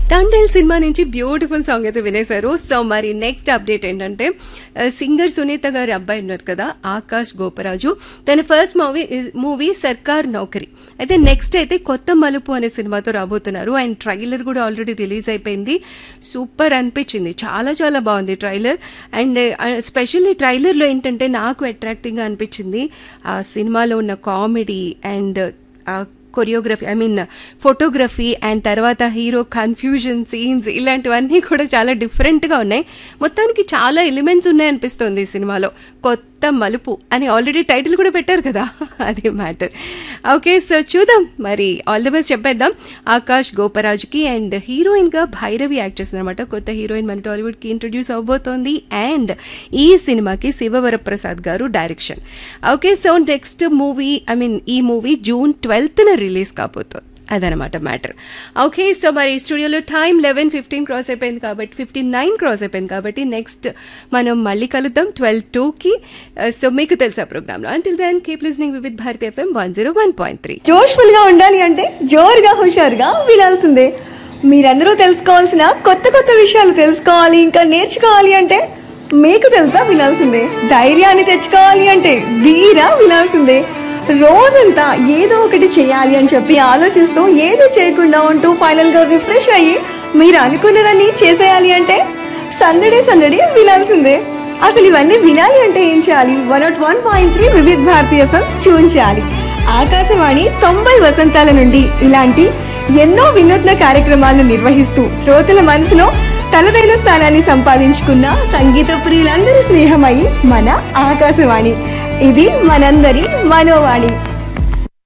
తండేల్ సినిమా నుంచి beautiful song అయితే వినేశారు సో మరి నెక్స్ట్ అప్డేట్ ఏంటంటే సింగర్ సునీత గారి అబ్బాయి ఉన్నారు కదా ఆకాష్ గోపరాజు తన ఫస్ట్ మూవీ మూవీ సర్కార్ నౌకరీ అయితే నెక్స్ట్ అయితే కొత్త మలుపు అనే సినిమాతో రాబోతున్నారు అండ్ ట్రైలర్ కూడా ఆల్రెడీ రిలీజ్ అయిపోయింది సూపర్ అనిపించింది చాలా చాలా బాగుంది ట్రైలర్ అండ్ స్పెషల్లీ ట్రైలర్లో ఏంటంటే నాకు అట్రాక్టింగ్గా అనిపించింది ఆ సినిమాలో ఉన్న comedy and choreography I mean photography and తర్వాత హీరో కన్ఫ్యూజన్ సీన్స్ ఇలాంటివన్నీ కూడా చాలా డిఫరెంట్గా ఉన్నాయి మొత్తానికి చాలా ఎలిమెంట్స్ ఉన్నాయనిపిస్తుంది ఈ సినిమాలో కొత్త మలుపు అని ఆల్రెడీ టైటిల్ కూడా పెట్టారు కదా అది మ్యాటర్ ఓకే సో చూద్దాం మరి ఆల్ ది బెస్ట్ చెప్పేద్దాం ఆకాష్ గోపరాజుకి అండ్ హీరోయిన్గా భైరవి యాక్ట్ చేసింది అనమాట కొత్త హీరోయిన్ మన టాలీవుడ్కి ఇంట్రడ్యూస్ అవబోతోంది అండ్ ఈ సినిమాకి శివవరప్రసాద్ గారు direction okay so next movie I mean ఈ మూవీ జూన్ ట్వెల్త్న రిలీజ్ కాబోతుంది అదనమాట మ్యాటర్ ఓకే సో మరి స్టూడియోలో టైం లెవెన్ ఫిఫ్టీన్ క్రాస్ అయిపోయింది కాబట్టి ఫిఫ్టీన్ నైన్ క్రాస్ అయిపోయింది కాబట్టి నెక్స్ట్ మనం మళ్ళీ కలుద్దాం ట్వెల్వ్ టూకి సో మీకు తెలుసా ప్రోగ్రామ్లో until then keep listening with Bharati FM one zero one point three జోష్ఫుల్ గా ఉండాలి అంటే జోరుగా హుషారుగా వినాల్సిందే మీరందరూ తెలుసుకోవాల్సిన కొత్త కొత్త విషయాలు తెలుసుకోవాలి ఇంకా నేర్చుకోవాలి అంటే మీకు తెలుసా వినాల్సిందే ధైర్యాన్ని తెచ్చుకోవాలి అంటే ధీరా వినాల్సిందే రోజంతా ఏదో ఒకటి చేయాలి అని చెప్పి ఆలోచిస్తూ ఏదో చేయకుండా ఉంటూ ఫైనల్ గా రిఫ్రెష్ అయ్యి మీరు అనుకున్నదాన్ని చేసేయాలి అంటే సందడే సందడి వినాల్సిందే అసలు ఇవన్నీ వినాలి అంటే ఏం చేయాలి one naught one point three వివిధ భారతీయ ఎఫ్ఎం ట్యూన్ చేయాలి ఆకాశవాణి తొంభై వసంతాల నుండి ఇలాంటి ఎన్నో వినూత్న కార్యక్రమాలను నిర్వహిస్తూ శ్రోతల మనసులో తనదైన స్థానాన్ని సంపాదించుకున్న సంగీత ప్రియులందరి స్నేహమై మన ఆకాశవాణి ఇది మనందరి మనోవాణి